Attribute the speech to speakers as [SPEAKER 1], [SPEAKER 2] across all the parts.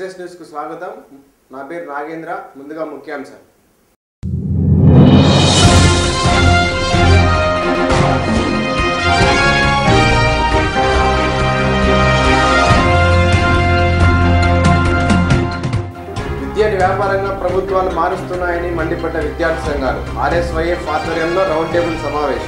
[SPEAKER 1] SS న్యూస్కు స్వాగతం నా పేరు నాగేంద్ర ముందుగా ముఖ్యాంశాలు విద్యని వ్యాపారంగా ప్రభుత్వాలు మారుస్తున్నాయని మండిపడ్డ విద్యార్థి సంఘాలు ఆర్ఎస్వైఎఫ్ ఆధ్వర్యంలో రౌండ్ టేబుల్ సమావేశం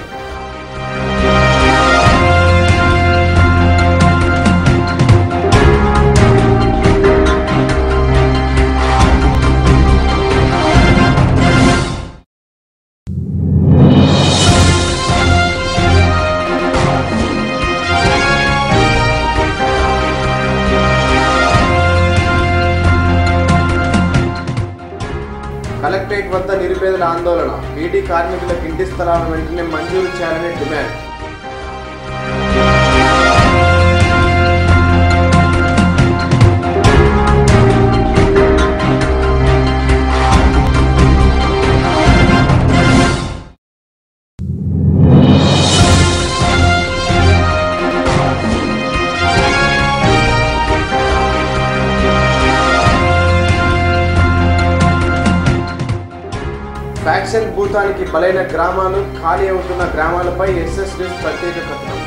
[SPEAKER 1] కలెక్టరేట్ వద్ద నిరుపేదల ఆందోళన బీడీ కార్మికులకు ఇంటి స్థలాలను వెంటనే మంజూరు చేయాలని డిమాండ్ ఫ్యాక్షన్ భూతానికి బలైన గ్రామాలు ఖాళీ అవుతున్న గ్రామాలపై ఎస్ఎస్ న్యూస్ ప్రత్యేక కథనం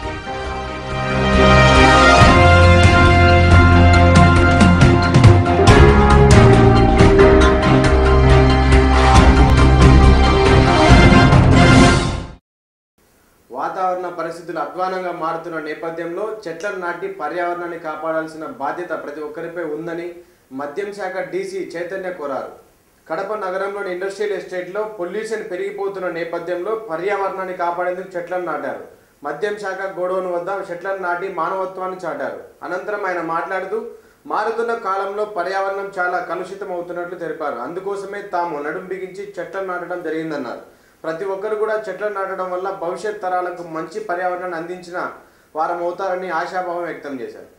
[SPEAKER 1] వాతావరణ పరిస్థితులు అధ్వానంగా మారుతున్న నేపథ్యంలో చెట్లను నాటి పర్యావరణాన్ని కాపాడాల్సిన బాధ్యత ప్రతి ఒక్కరిపై ఉందని మద్యం శాఖ డీసీ చైతన్య కోరారు కడప నగరంలోని ఇండస్ట్రియల్ ఎస్టేట్లో పొల్యూషన్ పెరిగిపోతున్న నేపథ్యంలో పర్యావరణాన్ని కాపాడేందుకు చెట్లను నాటారు మద్యం శాఖ గోడౌన్ వద్ద చెట్లను నాటి మానవత్వాన్ని చాటారు అనంతరం ఆయన మాట్లాడుతూ మారుతున్న కాలంలో పర్యావరణం చాలా కలుషితం అవుతున్నట్లు తెలిపారు అందుకోసమే తాము నడుం బిగించి చెట్లను నాటడం జరిగిందన్నారు ప్రతి ఒక్కరు కూడా చెట్లను నాటడం వల్ల భవిష్యత్ తరాలకు మంచి పర్యావరణాన్ని అందించిన వారం అవుతారని ఆశాభావం వ్యక్తం చేశారు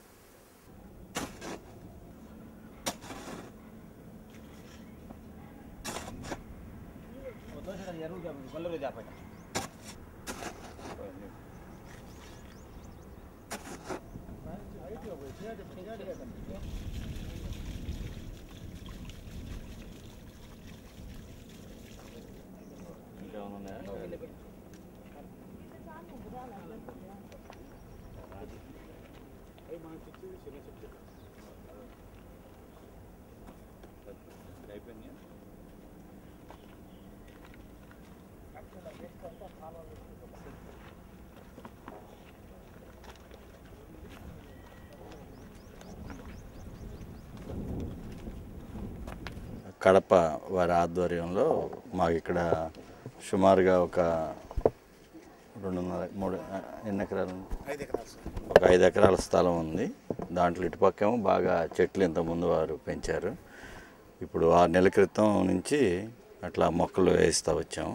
[SPEAKER 2] కడప వారి ఆధ్వర్యంలో మాకు ఇక్కడ సుమారుగా ఒక రెండున్నర మూడు ఆ, ఎన్ని ఎకరాలు ఒక ఐదు ఎకరాల స్థలం ఉంది దాంట్లో ఇటుపక్కేమో బాగా చెట్లు ఇంతకుముందు వారు పెంచారు ఇప్పుడు ఆరు నెలల క్రితం నుంచి అట్లా మొక్కలు వేస్తూ వచ్చాము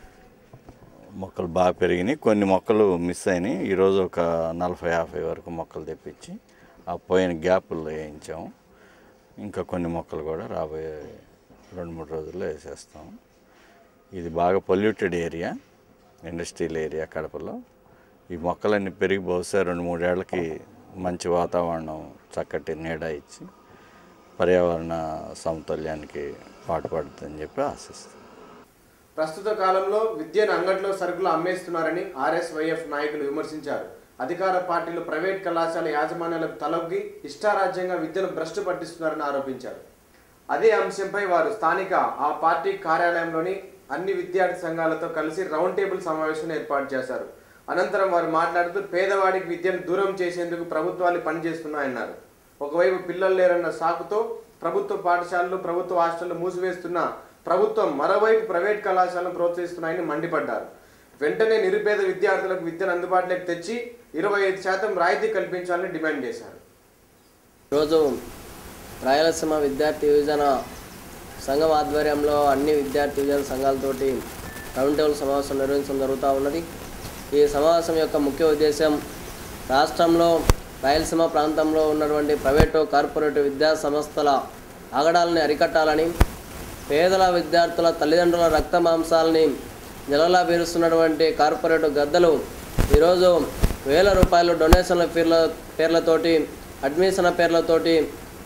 [SPEAKER 2] మొక్కలు బాగా పెరిగినాయి కొన్ని మొక్కలు మిస్ అయినాయి ఈరోజు ఒక నలభై యాభై వరకు మొక్కలు తెప్పించి ఆ పోయిన గ్యాపుల్లో వేయించాము ఇంకా కొన్ని మొక్కలు కూడా రాబోయే రెండు మూడు రోజుల్లో వేసేస్తాం ఇది బాగా పొల్యూటెడ్ ఏరియా ఇండస్ట్రియల్ ఏరియా కడపలో ఈ మొక్కలన్నీ పెరిగి బహుశా రెండు మూడేళ్లకి మంచి వాతావరణం చక్కటి నీడ ఇచ్చి పర్యావరణ సమతుల్యానికి పాటుపడుతుందని చెప్పి ఆశిస్తాం
[SPEAKER 1] ప్రస్తుత కాలంలో విద్యను అంగట్లో సరుకులు అమ్మేస్తున్నారని ఆర్ఎస్వైఎఫ్ నాయకులు విమర్శించారు అధికార పార్టీలు ప్రైవేట్ కళాశాల యాజమాన్యాలకు తలొగ్గి ఇష్టారాజ్యంగా విద్యను భ్రష్టు పట్టిస్తున్నారని ఆరోపించారు అదే అంశంపై వారు స్థానిక ఆ పార్టీ కార్యాలయంలోని అన్ని విద్యార్థి సంఘాలతో కలిసి రౌండ్ టేబుల్ సమావేశం ఏర్పాటు చేశారు అనంతరం వారు మాట్లాడుతూ పేదవాడికి విద్యను దూరం చేసేందుకు ప్రభుత్వాలు పనిచేస్తున్నాయన్నారు ఒకవైపు పిల్లలు లేరన్న సాకుతో ప్రభుత్వ పాఠశాలలు ప్రభుత్వ హాస్టళ్లు మూసివేస్తున్న ప్రభుత్వం మరోవైపు ప్రైవేట్ కళాశాలను ప్రోత్సహిస్తున్నాయని మండిపడ్డారు వెంటనే నిరుపేద విద్యార్థులకు విద్యను అందుబాటులోకి తెచ్చి ఇరవై ఐదు శాతం రాయితీ కల్పించాలని డిమాండ్ చేశారు
[SPEAKER 3] ఈరోజు రాయలసీమ విద్యార్థి యువజన సంఘం ఆధ్వర్యంలో అన్ని విద్యార్థి యువజన సంఘాలతోటి రౌండ్ టేబుల్ సమావేశం నిర్వహించడం జరుగుతూ ఉన్నది ఈ సమావేశం యొక్క ముఖ్య ఉద్దేశం రాష్ట్రంలో రాయలసీమ ప్రాంతంలో ఉన్నటువంటి ప్రైవేటు కార్పొరేట్ విద్యా సంస్థల ఆగడాలని అరికట్టాలని పేదల విద్యార్థుల తల్లిదండ్రుల రక్త మాంసాలని నెలలా పీరుస్తున్నటువంటి కార్పొరేట్ గద్దలు ఈరోజు వేల రూపాయలు డొనేషన్ల పేర్ల పేర్లతోటి అడ్మిషన్ పేర్లతోటి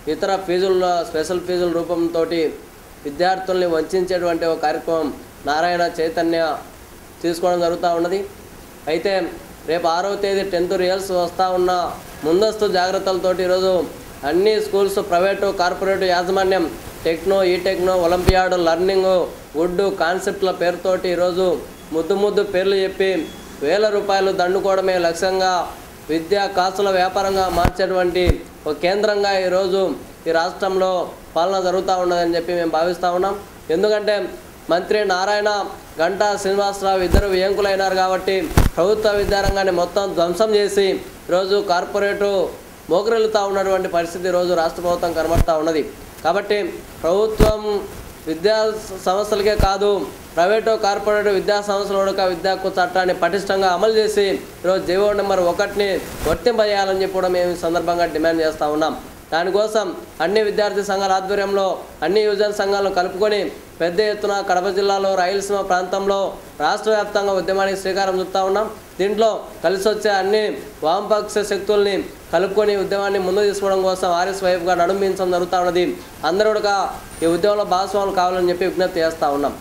[SPEAKER 3] ఇతర ఫీజుల స్పెషల్ ఫీజుల రూపంతో విద్యార్థుల్ని వంచేటువంటి ఒక కార్యక్రమం నారాయణ చైతన్య తీసుకోవడం జరుగుతూ ఉన్నది అయితే రేపు ఆరవ తేదీ టెన్త్ రియల్స్ వస్తూ ఉన్న ముందస్తు జాగ్రత్తలతోటి ఈరోజు అన్ని స్కూల్స్ ప్రైవేటు కార్పొరేట్ యాజమాన్యం టెక్నో ఈ టెక్నో ఒలింపియాడ్ లర్నింగ్ గుడ్డు కాన్సెప్ట్ల పేరుతోటి ఈరోజు ముద్దు ముద్దు పేర్లు చెప్పి వేల రూపాయలు దండుకోవడమే లక్ష్యంగా విద్యా కాసుల వ్యాపారంగా మార్చేటువంటి ఒక కేంద్రంగా ఈరోజు ఈ రాష్ట్రంలో పాలన జరుగుతూ ఉన్నదని చెప్పి మేము భావిస్తూ ఉన్నాం ఎందుకంటే మంత్రి నారాయణ గంటా శ్రీనివాసరావు ఇద్దరు వియంకులైనారు కాబట్టి ప్రభుత్వ విద్యారంగాన్ని మొత్తం ధ్వంసం చేసి ఈరోజు కార్పొరేటు మోకరిల్లుతూ ఉన్నటువంటి పరిస్థితి ఈరోజు రాష్ట్ర ప్రభుత్వం కనబడుతూ ఉన్నది కాబట్టి ప్రభుత్వం విద్యా సంస్థలకే కాదు ప్రైవేటు కార్పొరేట్ విద్యా సంస్థల యొక్క విద్యా హక్కు చట్టాన్ని పటిష్టంగా అమలు చేసి ఈరోజు జీవో నెంబర్ ఒకటిని వర్తింపజేయాలని చెప్పి కూడా మేము ఈ సందర్భంగా డిమాండ్ చేస్తూ ఉన్నాం దానికోసం అన్ని విద్యార్థి సంఘాల ఆధ్వర్యంలో అన్ని యువజన సంఘాలను కలుపుకొని పెద్ద ఎత్తున కడప జిల్లాలో రాయలసీమ ప్రాంతంలో రాష్ట్ర వ్యాప్తంగా ఉద్యమానికి శ్రీకారం చుడతా ఉన్నాం దీంట్లో కలిసి వచ్చే అన్ని వామపక్ష శక్తుల్ని కలుపుకొని ఉద్యమాన్ని ముందు తీసుకోవడం కోసం ఆర్ఎస్ వైపుగా నడుమించడం జరుగుతూ ఉన్నది అందరూ కూడా ఈ ఉద్యమంలో భాగస్వాములు కావాలని చెప్పి విజ్ఞప్తి చేస్తూ ఉన్నాం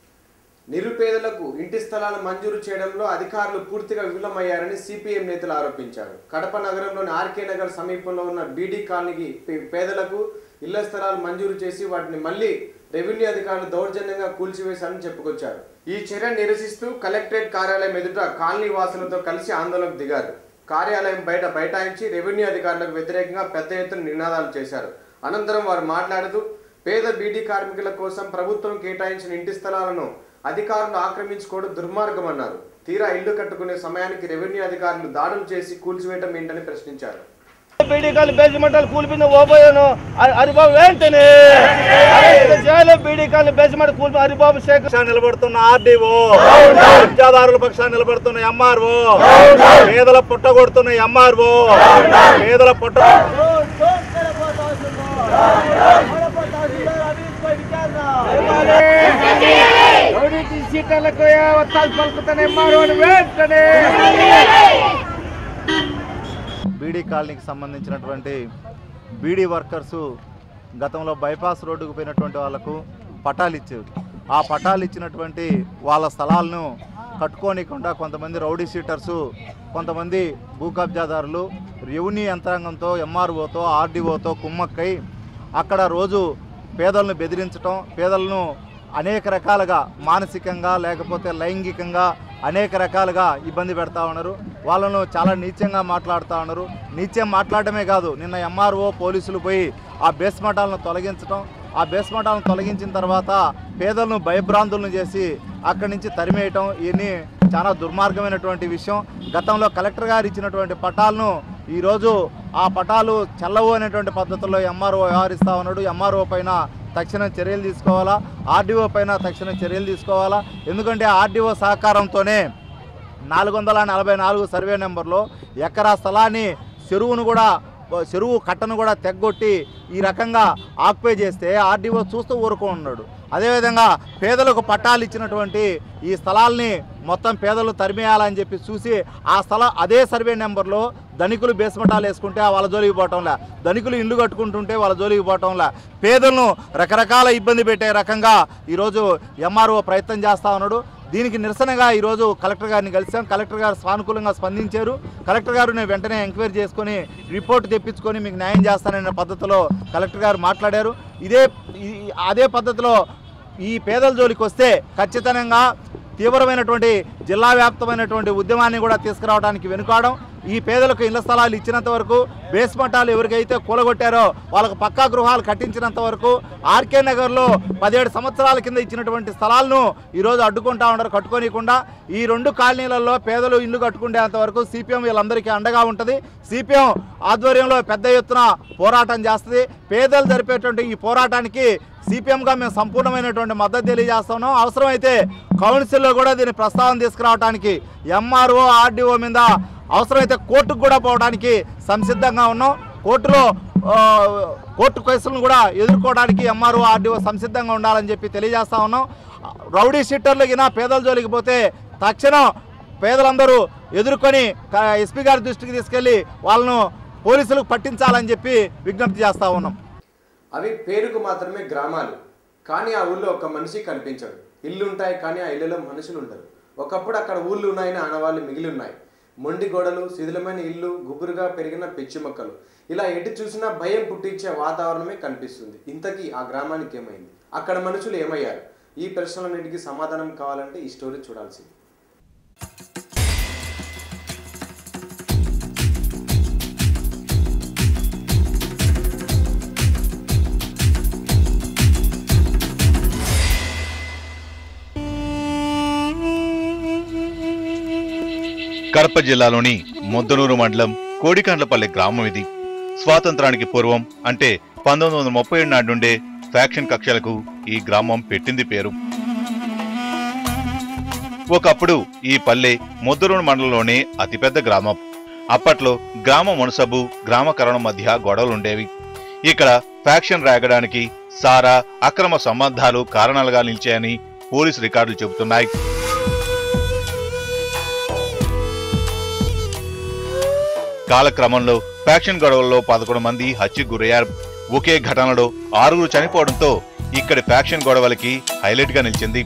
[SPEAKER 1] నిరుపేదలకు ఇంటి స్థలాలు మంజూరు చేయడంలో అధికారులు పూర్తిగా విఫలమయ్యారని సిపిఎం నేతలు ఆరోపించారు కడప నగరంలోని ఆర్కే నగర్ సమీపంలో ఉన్న బీడీ కాలనీకి పే- పేదలకు ఇళ్ల స్థలాలు మంజూరు చేసి వాటిని మళ్లీ రెవెన్యూ అధికారులు దౌర్జన్యంగా కూల్చివేశారని చెప్పుకొచ్చారు ఈ చర్య నిరసిస్తూ కలెక్టరేట్ కార్యాలయం ఎదుట కాలనీ వాసులతో కలిసి ఆందోళనకు దిగారు కార్యాలయం బయట బైఠాయించి రెవెన్యూ అధికారులకు వ్యతిరేకంగా పెద్ద ఎత్తున నినాదాలు చేశారు అనంతరం వారు మాట్లాడుతూ పేద బీడీ కార్మికుల కోసం ప్రభుత్వం కేటాయించిన ఇంటి స్థలాలను అధికారులు ఆక్రమించుకోవడం దుర్మార్గమన్నారు తీరా ఇల్లు కట్టుకునే సమయానికి రెవెన్యూ అధికారులు దాడులు చేసి కూల్చివేయడం ఏంటని ప్రశ్నించారు
[SPEAKER 4] బీడీకాలు బేస్మెంటల్ కూలిపోయింది ఓపోయాను హరి- హరిబాబు వెంటనే చేయాలి బీడీకాలు బేస్మెంట్ కూలిపి హరిబాబు శేఖర్ పక్షాన్ని నిలబడుతున్న ఆర్డీఓ విద్యాదారుల పక్షాన్ని నిలబడుతున్న ఎంఆర్ఓ పేదల పుట్ట కొడుతున్న ఎంఆర్ఓ పేదల పుట్ట సీట్లకు వత్తాలు పలుకుతున్న ఎంఆర్ఓ వెంటనే బీడీ కాలనీకి సంబంధించినటువంటి బీడీ వర్కర్సు గతంలో బైపాస్ రోడ్డుకు పోయినటువంటి వాళ్ళకు పటాలు ఇచ్చారు ఆ పటాలు ఇచ్చినటువంటి వాళ్ళ స్థలాలను కట్టుకోనికుండా కొంతమంది రౌడీ షీటర్సు కొంతమంది భూ కబ్జాదారులు రెవెన్యూ యంత్రాంగంతో ఎంఆర్ఓతో ఆర్డీఓతో కుమ్మక్కై అక్కడ రోజు పేదలను బెదిరించటం పేదలను అనేక రకాలుగా మానసికంగా లేకపోతే లైంగికంగా అనేక రకాలుగా ఇబ్బంది పెడతా ఉన్నారు వాళ్ళను చాలా నీచంగా మాట్లాడుతూ ఉన్నారు నీచం మాట్లాడటమే కాదు నిన్న ఎంఆర్ఓ పోలీసులు పోయి ఆ బేస్మటాలను తొలగించడం ఆ బేస్మటాలను తొలగించిన తర్వాత పేదలను భయభ్రాంతులను చేసి అక్కడి నుంచి తరిమేయటం ఇవన్నీ చాలా దుర్మార్గమైనటువంటి విషయం గతంలో కలెక్టర్ గారు ఇచ్చినటువంటి పటాలను ఈరోజు ఆ పటాలు చెల్లవు అనేటువంటి పద్ధతుల్లో ఎంఆర్ఓ వ్యవహరిస్తూ ఉన్నాడు ఎంఆర్ఓ పైన తక్షణం చర్యలు తీసుకోవాలా ఆర్డీఓ పైన తక్షణం చర్యలు తీసుకోవాలా ఎందుకంటే ఆర్డీఓ సహకారంతోనే నాలుగు వందల నలభై నాలుగు సర్వే నెంబర్లో ఎకరా స్థలాన్ని చెరువును కూడా చెరువు కట్టను కూడా తెగ్గొట్టి ఈ రకంగా ఆక్యుపై చేస్తే ఆర్డీఓ చూస్తూ ఊరుకో ఉన్నాడు అదేవిధంగా పేదలకు పట్టాలు ఇచ్చినటువంటి ఈ స్థలాల్ని మొత్తం పేదలు తరిమేయాలని చెప్పి చూసి ఆ స్థల అదే సర్వే నెంబర్లో ధనికులు బేస్మటాలు వేసుకుంటే వాళ్ళ జోలికి పోవటంలే ధనికులు ఇల్లు కట్టుకుంటుంటే వాళ్ళ జోలికి పోవటంలే పేదలను రకరకాల ఇబ్బంది పెట్టే రకంగా ఈరోజు ఎంఆర్ఓ ప్రయత్నం చేస్తా ఉన్నాడు దీనికి నిరసనగా ఈరోజు కలెక్టర్ గారిని కలిసాం కలెక్టర్ గారు సానుకూలంగా స్పందించారు కలెక్టర్ గారు నేను వెంటనే ఎంక్వైరీ చేసుకొని రిపోర్ట్ తెప్పించుకొని మీకు న్యాయం చేస్తానన్న పద్ధతిలో కలెక్టర్ గారు మాట్లాడారు ఇదే ఈ- అదే పద్ధతిలో ఈ పేదల జోలికి వస్తే ఖచ్చితంగా తీవ్రమైనటువంటి జిల్లా వ్యాప్తమైనటువంటి ఉద్యమాన్ని కూడా తీసుకురావడానికి వెనుకాడడం ఈ పేదలకు ఇళ్ల స్థలాలు ఇచ్చినంత వరకు బేస్మటాలు ఎవరికైతే కూలగొట్టారో వాళ్ళకు పక్కా గృహాలు కట్టించినంత వరకు ఆర్కే నగర్లో పదిహేడు సంవత్సరాల కింద ఇచ్చినటువంటి స్థలాలను ఈరోజు అడ్డుకుంటా ఉన్నారు కట్టుకోనికుండా ఈ రెండు కాలనీలలో పేదలు ఇల్లు కట్టుకునేంత వరకు సిపిఎం వీళ్ళందరికీ అండగా ఉంటుంది సిపిఎం ఆధ్వర్యంలో పెద్ద ఎత్తున పోరాటం చేస్తుంది పేదలు జరిపేటువంటి ఈ పోరాటానికి సిపిఎంగా మేము సంపూర్ణమైనటువంటి మద్దతు తెలియజేస్తున్నాం అవసరమైతే కౌన్సిల్లో కూడా దీని ప్రస్తావన తీసుకురావడానికి ఎంఆర్ఓ ఆర్డీఓ మీద అవసరమైతే కోర్టుకు కూడా పోవడానికి సంసిద్ధంగా ఉన్నాం కోర్టులో ఆ, కోర్టు కేసులను కూడా ఎదుర్కోవడానికి ఎంఆర్ఓ ఆర్డీఓ సంసిద్ధంగా ఉండాలని చెప్పి తెలియజేస్తా ఉన్నాం రౌడీ షీటర్లు గినా పేదల జోలికి పోతే తక్షణం పేదలందరూ ఎదుర్కొని క- ఎస్పీ గారి దృష్టికి తీసుకెళ్ళి వాళ్ళను పోలీసులకు పట్టించాలని చెప్పి విజ్ఞప్తి చేస్తా ఉన్నాం
[SPEAKER 1] అవి పేరుకు మాత్రమే గ్రామాలు కానీ ఆ ఊళ్ళో ఒక మనిషి కనిపించడు ఇల్లు ఉంటాయి కానీ ఆ ఇళ్ళలో మనుషులు ఉండరు ఒకప్పుడు అక్కడ ఊళ్ళు ఉన్నాయని ఆనవాళ్ళు మిగిలి ఉన్నాయి మొండి గోడలు శిథిలమైన ఇల్లు గుబురుగా పెరిగిన పిచ్చి మొక్కలు ఇలా ఎటు చూసినా భయం పుట్టించే వాతావరణమే కనిపిస్తుంది ఇంతకీ ఆ గ్రామానికి ఏమైంది అక్కడ మనుషులు ఏమయ్యారు ఈ ప్రశ్నలన్నిటికీ సమాధానం కావాలంటే ఈ స్టోరీ చూడాల్సింది
[SPEAKER 5] కడప జిల్లాలోని ముద్దనూరు మండలం కోడికాండ్లపల్లి గ్రామం ఇది స్వాతంత్రానికి పూర్వం అంటే పంతొమ్మిది వందల ముప్పై ఏడు నాటి నుండే ఫ్యాక్షన్ కక్షలకు ఈ గ్రామం పెట్టింది పేరు ఒకప్పుడు ఈ పల్లె ముద్దనూరు మండలంలోనే అతిపెద్ద గ్రామం అప్పట్లో గ్రామ మునసబు గ్రామ కరణం మధ్య గొడవలుండేవి ఇక్కడ ఫ్యాక్షన్ రాగడానికి సారా అక్రమ సంబంధాలు కారణాలుగా నిలిచాయని పోలీసు రికార్డులు చెబుతున్నాయి కాలక్రమంలో ఫ్యాక్షన్ గొడవల్లో పదకొండు మంది హత్యకు గురయ్యారు ఒకే ఘటనలో ఆరుగురు చనిపోవడంతో ఇక్కడి ఫ్యాక్షన్ గొడవలకి హైలైట్ గా నిలిచింది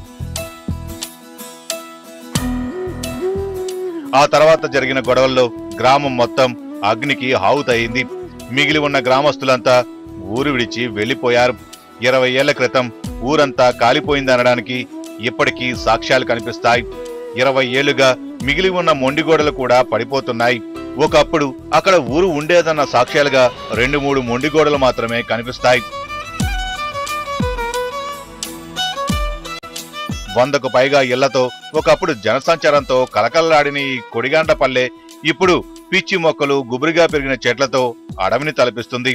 [SPEAKER 5] ఆ తర్వాత జరిగిన గొడవల్లో గ్రామం మొత్తం అగ్నికి హావుతయింది మిగిలి ఉన్న గ్రామస్తులంతా ఊరు విడిచి వెళ్లిపోయారు ఇరవై ఏళ్ల క్రితం ఊరంతా కాలిపోయిందనడానికి ఇప్పటికీ సాక్ష్యాలు కనిపిస్తాయి ఇరవై ఏళ్లుగా మిగిలి ఉన్న మొండిగోడలు కూడా పడిపోతున్నాయి ఒకప్పుడు అక్కడ ఊరు ఉండేదన్న సాక్ష్యాలుగా రెండు మూడు మొండిగోడలు మాత్రమే కనిపిస్తాయి వందకు పైగా ఇళ్లతో ఒకప్పుడు జనసంచారంతో కలకల్లాడిన ఈ కొడిగాండపల్లె ఇప్పుడు పిచ్చి మొక్కలు గుబురుగా పెరిగిన చెట్లతో అడవిని తలపిస్తుంది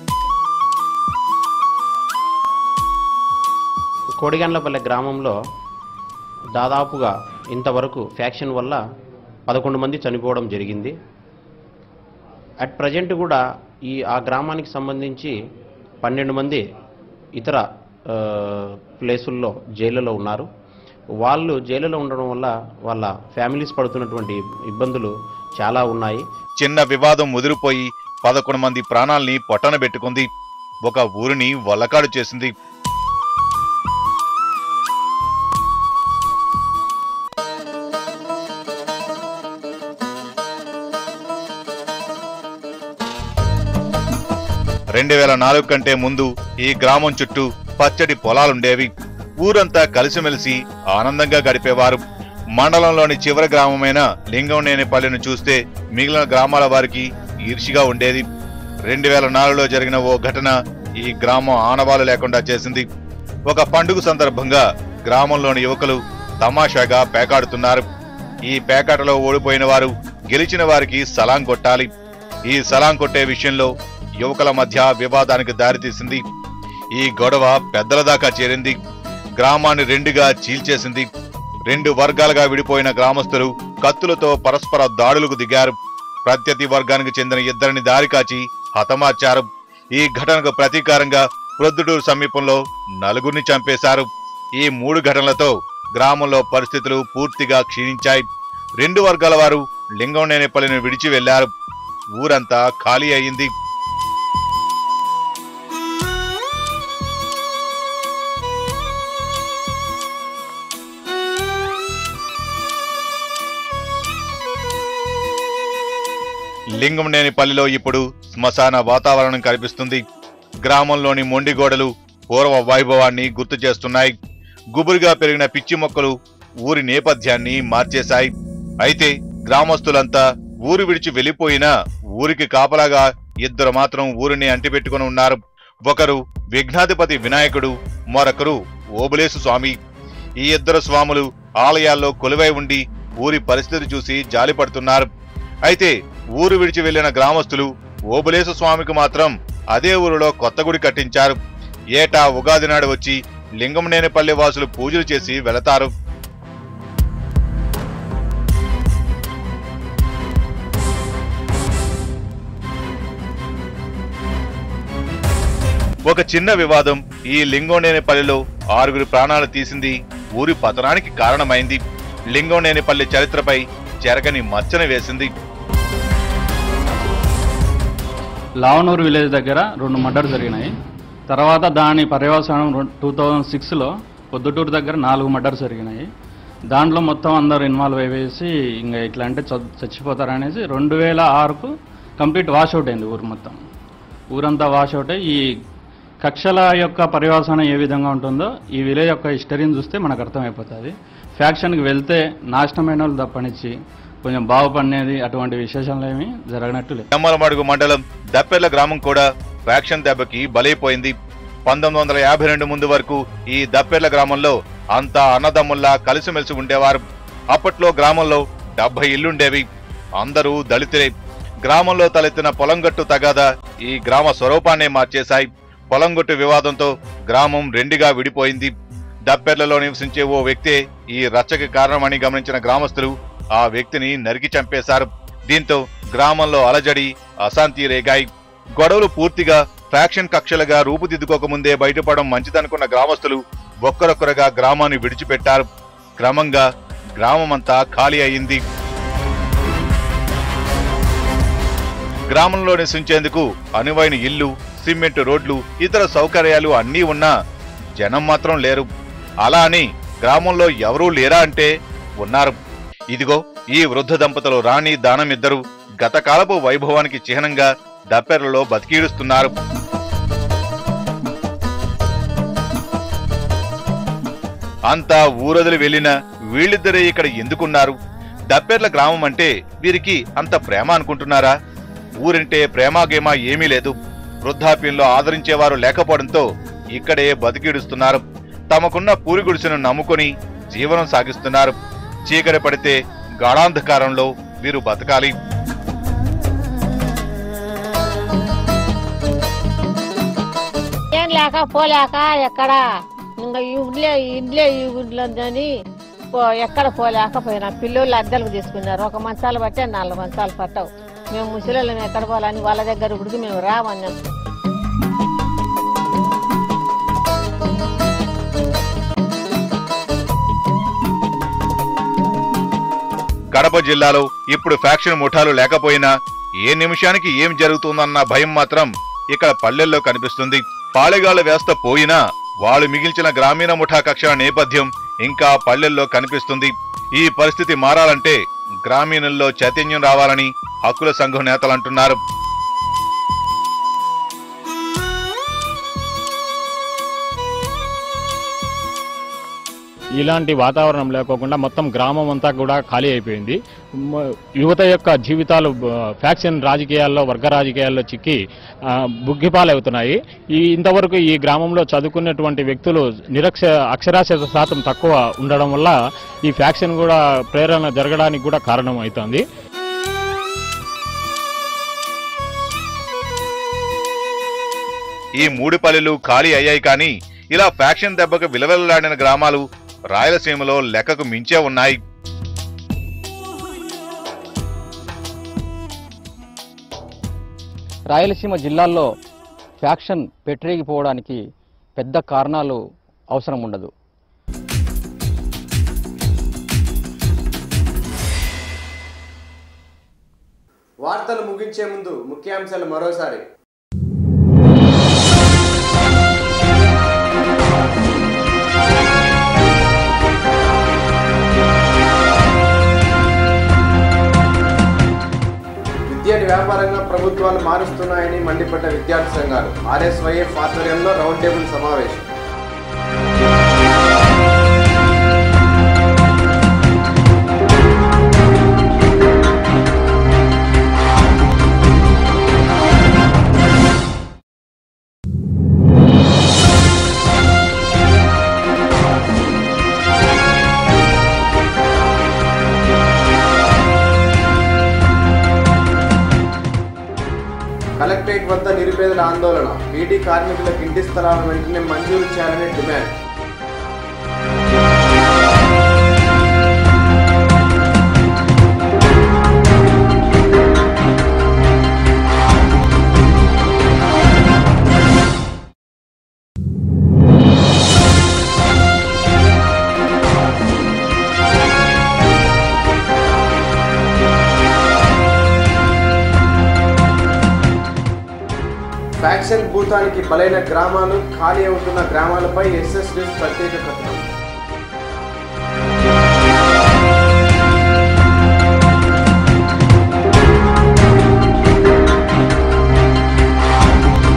[SPEAKER 6] కోడిగండ్లపల్లె గ్రామంలో దాదాపుగా ఇంతవరకు ఫ్యాక్షన్ వల్ల పదకొండు మంది చనిపోవడం జరిగింది అట్ ప్రజెంట్ కూడా ఈ ఆ గ్రామానికి సంబంధించి పన్నెండు మంది ఇతర ఆ, ప్లేసుల్లో జైళ్ళలో ఉన్నారు వాళ్ళు జైలులో ఉండడం వల్ల వాళ్ళ ఫ్యామిలీస్ పడుతున్నటువంటి ఇబ్బందులు చాలా ఉన్నాయి
[SPEAKER 5] చిన్న వివాదం ముదిరిపోయి పదకొండు మంది ప్రాణాల్ని పొట్టన పెట్టుకుంది ఒక ఊరిని వల్లకాడు చేసింది రెండు వేల నాలుగు కంటే ముందు ఈ గ్రామం చుట్టూ పచ్చడి పొలాలుండేవి ఊరంతా కలిసిమెలిసి ఆనందంగా గడిపేవారు మండలంలోని చివరి గ్రామమైన లింగంనేనిపల్లిని చూస్తే మిగిలిన గ్రామాల వారికి ఈర్షిగా ఉండేది రెండు వేల నాలుగులో జరిగిన ఓ ఘటన ఈ గ్రామం ఆనవాలు లేకుండా చేసింది ఒక పండుగ సందర్భంగా గ్రామంలోని యువకులు తమాషాగా పేకాడుతున్నారు ఈ పేకాటలో ఓడిపోయిన వారు గెలిచిన వారికి సలాం కొట్టాలి ఈ సలాం కొట్టే విషయంలో యువకుల మధ్య వివాదానికి దారితీసింది ఈ గొడవ పెద్దల దాకా చేరింది గ్రామాన్ని రెండుగా చీల్చేసింది రెండు వర్గాలుగా విడిపోయిన గ్రామస్తులు కత్తులతో పరస్పర దాడులకు దిగారు ప్రత్యర్థి వర్గానికి చెందిన ఇద్దరిని దారి కాచి హతమార్చారు ఈ ఘటనకు ప్రతీకారంగా ప్రొద్దుటూరు సమీపంలో నలుగురిని చంపేశారు ఈ మూడు ఘటనలతో గ్రామంలో పరిస్థితులు పూర్తిగా క్షీణించాయి రెండు వర్గాల వారు లింగంనేనిపల్లిని విడిచి వెళ్లారు ఊరంతా ఖాళీ అయింది లింగంనేనిపల్లిలో ఇప్పుడు శ్మశాన వాతావరణం కనిపిస్తుంది గ్రామంలోని మొండిగోడలు పూర్వ వైభవాన్ని గుర్తు చేస్తున్నాయి గుబురుగా పెరిగిన పిచ్చి మొక్కలు ఊరి నేపథ్యాన్ని మార్చేశాయి అయితే గ్రామస్తులంతా ఊరు విడిచి వెళ్లిపోయినా ఊరికి కాపలాగా ఇద్దరు మాత్రం ఊరిని అంటిపెట్టుకుని ఉన్నారు ఒకరు విఘ్నాధిపతి వినాయకుడు మరొకరు ఓబులేసు స్వామి ఈ ఇద్దరు స్వాములు ఆలయాల్లో కొలువై ఉండి ఊరి పరిస్థితి చూసి జాలిపడుతున్నారు అయితే ఊరు విడిచి వెళ్లిన గ్రామస్తులు ఓబులేసు స్వామికి మాత్రం అదే ఊరిలో కొత్త గుడి కట్టించారు ఏటా ఉగాది నాడు వచ్చి లింగంనేనిపల్లి వాసులు పూజలు చేసి వెళతారు ఒక చిన్న వివాదం ఈ లింగంనేనిపల్లిలో ఆరుగురి ప్రాణాలు తీసింది ఊరి పతనానికి కారణమైంది లింగంనేనిపల్లి చరిత్రపై చెరగని మచ్చన వేసింది
[SPEAKER 7] లావనూరు విలేజ్ దగ్గర రెండు మర్డర్ జరిగినాయి తర్వాత దాని పర్యవసానం టూ థౌజండ్ సిక్స్లో పొద్దుటూరు దగ్గర నాలుగు మర్డర్స్ జరిగినాయి దాంట్లో మొత్తం అందరు ఇన్వాల్వ్ అయిపోయేసి ఇంకా ఇట్లా అంటే చ- చచ్చిపోతారనేసి రెండు వేల ఆరుకు కంప్లీట్ వాషౌట్ అయింది ఊరు మొత్తం ఊరంతా వాషౌట్ అయ్యి ఈ కక్షల యొక్క పర్యవసానం ఏ విధంగా ఉంటుందో ఈ విలేజ్ యొక్క హిస్టరీని చూస్తే మనకు అర్థమైపోతుంది ఫ్యాక్షన్కి వెళ్తే నాశనమైన వాళ్ళు తప్పనిచ్చి కొంచెం బాగుపడినది అటువంటి విశేషాలు ఏమీ జరగనట్టు లేదు
[SPEAKER 5] ఎమ్మలమడుగు మండలం దప్పెర్ల గ్రామం కూడా ఫ్యాక్షన్ దెబ్బకి బలైపోయింది పంతొమ్మిది వందల యాభై రెండు ముందు వరకు ఈ దప్పెర్ల గ్రామంలో అంతా అన్నదమ్ముల్లా కలిసిమెలిసి ఉండేవారు అప్పట్లో గ్రామంలో డెబ్బై ఇల్లుండేవి అందరూ దళితులే గ్రామంలో తలెత్తిన పొలంగట్టు తగాదా ఈ గ్రామ స్వరూపాన్నే మార్చేశాయి పొలంగొట్టు వివాదంతో గ్రామం రెండుగా విడిపోయింది దప్పెర్లలో నివసించే ఓ వ్యక్తే ఈ రచ్చకి కారణమని గమనించిన గ్రామస్తులు ఆ వ్యక్తిని నరికి చంపేశారు దీంతో గ్రామంలో అలజడి అశాంతి రేగాయి గొడవలు పూర్తిగా ఫ్యాక్షన్ కక్షలుగా రూపుదిద్దుకోకముందే బయటపడడం మంచిదనుకున్న గ్రామస్తులు ఒక్కరొక్కరుగా గ్రామాన్ని విడిచిపెట్టారు క్రమంగా గ్రామమంతా ఖాళీ అయింది గ్రామంలో నివసించేందుకు అనువైన ఇల్లు సిమెంట్ రోడ్లు ఇతర సౌకర్యాలు అన్నీ ఉన్నా జనం మాత్రం లేరు అలా అని గ్రామంలో ఎవరూ లేరా అంటే ఉన్నారు ఇదిగో ఈ వృద్ధ దంపతులు రాణి దానం ఇద్దరు గతకాలపు వైభవానికి చిహ్నంగా దప్పెర్లలో బతికీడుస్తున్నారు అంతా ఊరొదిలి వెళ్ళిన వీళ్ళిద్దరే ఇక్కడ ఎందుకున్నారు దప్పెర్ల గ్రామం అంటే వీరికి అంత ప్రేమ అనుకుంటున్నారా ఊరంటే ప్రేమాగేమా ఏమీ లేదు వృద్ధాప్యంలో ఆదరించేవారు లేకపోవడంతో ఇక్కడే బతికిడుస్తున్నారు తమకున్న పూరి గుడిసెను నమ్ముకొని జీవనం సాగిస్తున్నారు చీకటి పడితే గాఢాంధకారంలో వీరు బతకాలి
[SPEAKER 8] ఏం లేక పోలేక ఎక్కడ ఇంకా ఈ ఇండ్లే ఈ ఇండ్లే ఈ గుడ్లు అని పో ఎక్కడ పోలేక పోయినా పిల్లోళ్ళు అద్దెలకు తీసుకున్నారు ఒక మంచాలు పట్టే నాలుగు మంచాలు పట్టవు మేము ముసలిళ్ళం ఎక్కడ పోవాలని వాళ్ళ దగ్గర గుడికి మేము రామన్నాం
[SPEAKER 5] కడప జిల్లాలో ఇప్పుడు ఫ్యాక్షన్ ముఠాలు లేకపోయినా ఏ నిమిషానికి ఏం జరుగుతుందన్న భయం మాత్రం ఇక్కడ పల్లెల్లో కనిపిస్తుంది పాళెగాళ్ల వ్యవస్థ పోయినా వాళ్ళు మిగిల్చిన గ్రామీణ ముఠా కక్షల నేపథ్యం ఇంకా పల్లెల్లో కనిపిస్తుంది ఈ పరిస్థితి మారాలంటే గ్రామీణుల్లో చైతన్యం రావాలని హక్కుల సంఘం నేతలు అంటున్నారు
[SPEAKER 9] ఇలాంటి వాతావరణం లేకోకుండా మొత్తం గ్రామం అంతా కూడా ఖాళీ అయిపోయింది మ- యువత యొక్క జీవితాలు బ- ఫ్యాక్షన్ రాజకీయాల్లో వర్గ రాజకీయాల్లో చిక్కి ఆ, బుగ్గిపాలవుతున్నాయి ఈ ఇంతవరకు ఈ గ్రామంలో చదువుకున్నటువంటి వ్యక్తులు నిరక్ష అక్షరాస్యత శాతం తక్కువ ఉండడం వల్ల ఈ ఫ్యాక్షన్ కూడా ప్రేరణ జరగడానికి కూడా కారణం అవుతుంది
[SPEAKER 5] ఈ మూడు పల్లెలు ఖాళీ అయ్యాయి కానీ ఇలా ఫ్యాక్షన్ దెబ్బకు విలవెల్లాడిన గ్రామాలు రాయలసీమలో లెక్కకు మించే ఉన్నాయి
[SPEAKER 10] రాయలసీమ జిల్లాల్లో ఫ్యాక్షన్ పెట్టరేగిపోవడానికి పెద్ద కారణాలు అవసరం ఉండదు
[SPEAKER 1] వార్తలు ముగించే ముందు ముఖ్యాంశాలు మరోసారి విద్యను వ్యాపారంగా ప్రభుత్వాలు మారుస్తున్నాయని మండిపడ్డ విద్యార్థి సంఘాలు ఆర్ఎస్వైఎఫ్ ఆధ్వర్యంలో రౌండ్ టేబుల్ సమావేశం కలెక్టరేట్ వద్ద నిరుపేదల ఆందోళన బీడీ కార్మికులకు ఇంటి స్థలాలను వెంటనే మంజూరు చేయాలని డిమాండ్ ఫ్యాక్షన్ బూత్ భూతానికి బలైన గ్రామాలు ఖాళీ అవుతున్న గ్రామాలపై ఎస్ఎస్ న్యూస్ ప్రత్యేక కథనం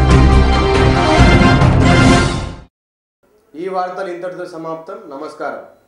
[SPEAKER 1] ఈ వార్తలు ఇంతటితో సమాప్తం నమస్కారం